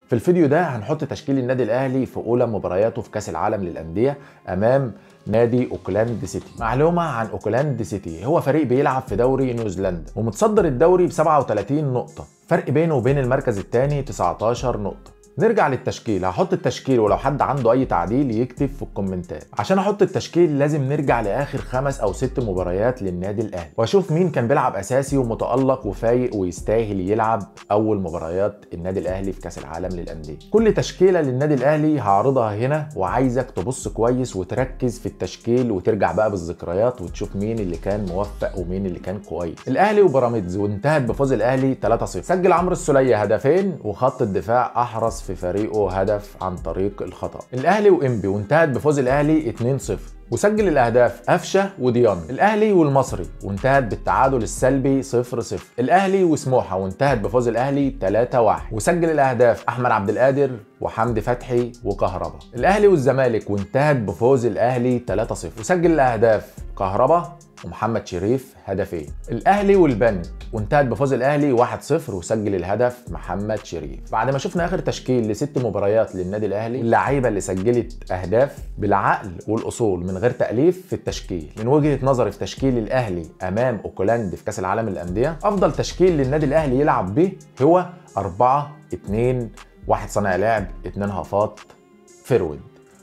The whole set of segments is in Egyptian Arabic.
في الفيديو ده هنحط تشكيل النادي الاهلي في اولى مبارياته في كاس العالم للانديه امام نادي اوكلاند سيتي معلومه عن اوكلاند سيتي هو فريق بيلعب في دوري نيوزيلندا ومتصدر الدوري ب 37 نقطه فرق بينه وبين المركز الثاني 19 نقطه نرجع للتشكيل هحط التشكيل ولو حد عنده اي تعديل يكتب في الكومنتات عشان احط التشكيل لازم نرجع لاخر خمس او ست مباريات للنادي الاهلي واشوف مين كان بيلعب اساسي ومتالق وفايق ويستاهل يلعب اول مباريات النادي الاهلي في كاس العالم للانديه كل تشكيله للنادي الاهلي هعرضها هنا وعايزك تبص كويس وتركز في التشكيل وترجع بقى بالذكريات وتشوف مين اللي كان موفق ومين اللي كان كويس الاهلي وبيراميدز وانتهت بفوز الاهلي 3-0 سجل عمرو السوليه هدفين وخط الدفاع احرز في فريقه هدف عن طريق الخطا الاهلي وانبي وانتهت بفوز الاهلي 2-0 وسجل الاهداف قفشه وديان الاهلي والمصري وانتهت بالتعادل السلبي 0 0 الاهلي وسموحه وانتهت بفوز الاهلي 3 1 وسجل الاهداف احمد عبد القادر وحمدي فتحي وكهربا الاهلي والزمالك وانتهت بفوز الاهلي 3 0 وسجل الاهداف كهربا ومحمد شريف هدفين الاهلي والبنك وانتهت بفوز الاهلي 1-0 وسجل الهدف محمد شريف بعد ما شفنا اخر تشكيل لست مباريات للنادي الاهلي اللعيبه اللي سجلت اهداف بالعقل والاصول من غير تاليف في التشكيل من وجهه نظري في تشكيل الاهلي امام اوكلاند في كاس العالم للانديه افضل تشكيل للنادي الاهلي يلعب به هو 4 2 1 صانع لعب 2 هافات فيرود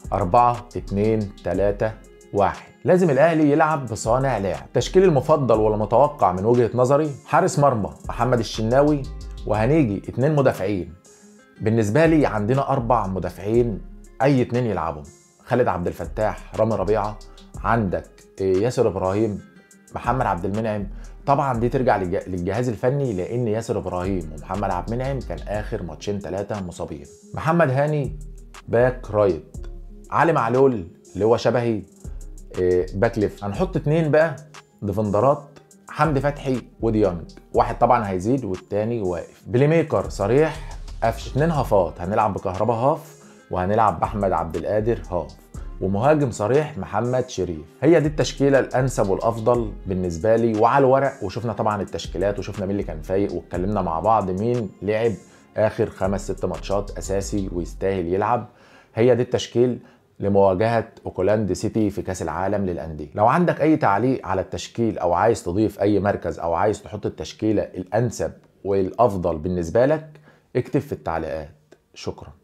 4 2 3 1 لازم الاهلي يلعب بصانع لعب تشكيل المفضل والمتوقع من وجهه نظري حارس مرمى محمد الشناوي وهنيجي اتنين مدافعين بالنسبه لي عندنا اربع مدافعين اي اتنين يلعبهم خالد عبد الفتاح رامي ربيعه عندك ياسر ابراهيم محمد عبد المنعم طبعا دي ترجع للجهاز الفني لان ياسر ابراهيم ومحمد عبد المنعم كان اخر ماتشين ثلاثه مصابين محمد هاني باك رايت علي معلول اللي هو شبهي باك ليفت هنحط اتنين بقى ديفندرات حمدي فتحي وديانج واحد طبعا هيزيد والتاني واقف بلاي ميكر صريح قفش اتنين هافات هنلعب بكهربا هاف وهنلعب باحمد عبد القادر هاف ومهاجم صريح محمد شريف هي دي التشكيله الانسب والافضل بالنسبه لي وعلى الورق وشفنا طبعا التشكيلات وشفنا مين اللي كان فايق واتكلمنا مع بعض مين لعب اخر خمس ست ماتشات اساسي ويستاهل يلعب هي دي التشكيل لمواجهة أوكلاند سيتي في كأس العالم للأندية لو عندك أي تعليق على التشكيل أو عايز تضيف أي مركز أو عايز تحط التشكيلة الأنسب والأفضل بالنسبة لك اكتب في التعليقات شكراً